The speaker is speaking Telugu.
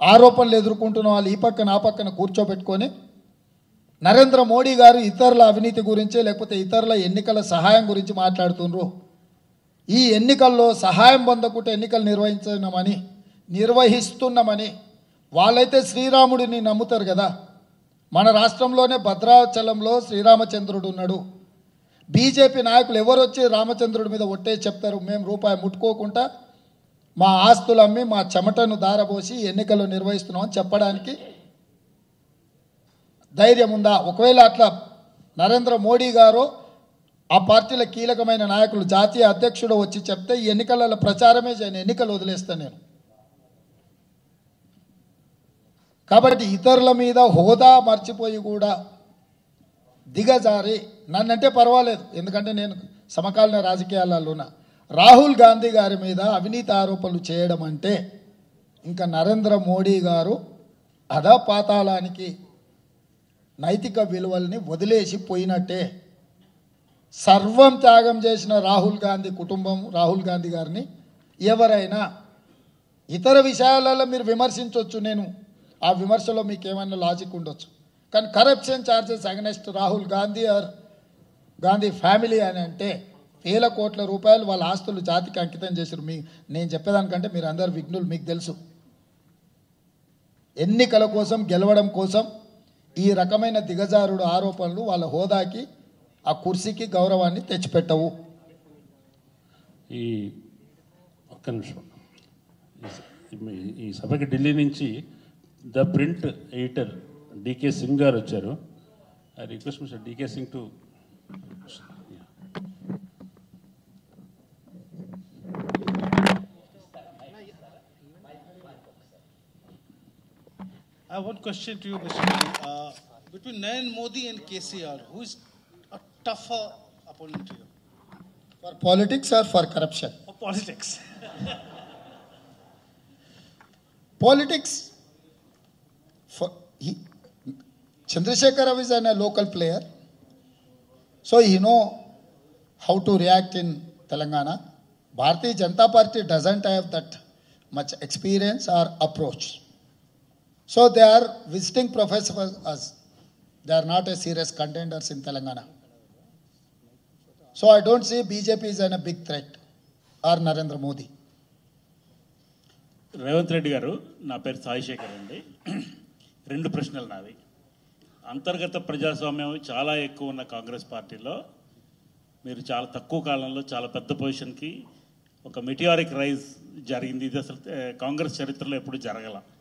ఆరోపణలు ఎదుర్కొంటున్న వాళ్ళు ఈ పక్కన ఆ పక్కన కూర్చోబెట్టుకొని నరేంద్ర మోడీ గారు ఇతరుల అవినీతి గురించి లేకపోతే ఇతరుల ఎన్నికల సహాయం గురించి మాట్లాడుతుండ్రు ఈ ఎన్నికల్లో సహాయం పొందకుంటే ఎన్నికలు నిర్వహించినామని నిర్వహిస్తున్నామని వాళ్ళైతే శ్రీరాముడిని నమ్ముతారు కదా మన రాష్ట్రంలోనే భద్రాచలంలో శ్రీరామచంద్రుడు ఉన్నాడు బీజేపీ నాయకులు ఎవరు వచ్చి రామచంద్రుడి మీద ఒట్టే చెప్తారు మేము రూపాయి ముట్టుకోకుండా మా ఆస్తులు అమ్మి మా చెమటను దారబోసి ఎన్నికలు నిర్వహిస్తున్నామని చెప్పడానికి ధైర్యం ఉందా ఒకవేళ అట్లా నరేంద్ర మోడీ గారు ఆ పార్టీల కీలకమైన నాయకులు జాతీయ అధ్యక్షుడు వచ్చి చెప్తే ఈ ఎన్నికలలో ప్రచారమే చేయను ఎన్నికలు వదిలేస్తాను నేను కాబట్టి ఇతరుల మీద హోదా మర్చిపోయి కూడా దిగజారి నన్నంటే పర్వాలేదు ఎందుకంటే నేను సమకాలీన రాజకీయాలలో ఉన్నా రాహుల్ గాంధీ గారి మీద అవినీతి ఆరోపణలు చేయడం అంటే ఇంకా నరేంద్ర మోడీ గారు అధపాతాళానికి నైతిక విలువల్ని వదిలేసి పోయినట్టే సర్వం త్యాగం చేసిన రాహుల్ గాంధీ కుటుంబం రాహుల్ గాంధీ గారిని ఎవరైనా ఇతర విషయాలలో మీరు విమర్శించవచ్చు నేను ఆ విమర్శలో మీకు ఏమైనా లాజిక్ ఉండొచ్చు కానీ corruption charges against Rahul Gandhi or Gandhi family అని అంటే వేల కోట్ల రూపాయలు వాళ్ళ ఆస్తులు జాతికి అంకితం చేశారు మీ నేను చెప్పేదానికంటే మీరు అందరు విఘ్నులు మీకు తెలుసు ఎన్నికల కోసం గెలవడం కోసం ఈ రకమైన దిగజారుడు ఆరోపణలు వాళ్ళ హోదాకి ఆ కుర్చీకి గౌరవాన్ని తెచ్చిపెట్టవు ఈ ఒక్క నిమిషం ఈ స- ఈ- ఈ సభకి ఢిల్లీ నుంచి the print editor DK Singh garu వచ్చారు I request mister DK Singh to I have one question to you, Mr. Modi. Uh, between Narendra Modi and KCR, who is a tougher opponent to you? For politics or for corruption For politics. politics for he, chandrasekhar Rao is an, a local player so he know how to react in telangana bharatiya janata party doesn't have that much experience or approach so they are visiting professors us they are not a serious contenders in telangana so i don't see bjp is an, a big threat or narendra modi Revanth Reddy garu నా పేరు సాయిశేఖర్ అండి రెండు ప్రశ్నలు నావి అంతర్గత ప్రజాస్వామ్యం చాలా ఎక్కువ ఉన్న కాంగ్రెస్ పార్టీలో మీరు చాలా తక్కువ కాలంలో చాలా పెద్ద పొజిషన్కి ఒక మెటియారిక్ రైజ్ జరిగింది ఇది అసలు ఏ, కాంగ్రెస్ చరిత్రలో ఎప్పుడు జరగల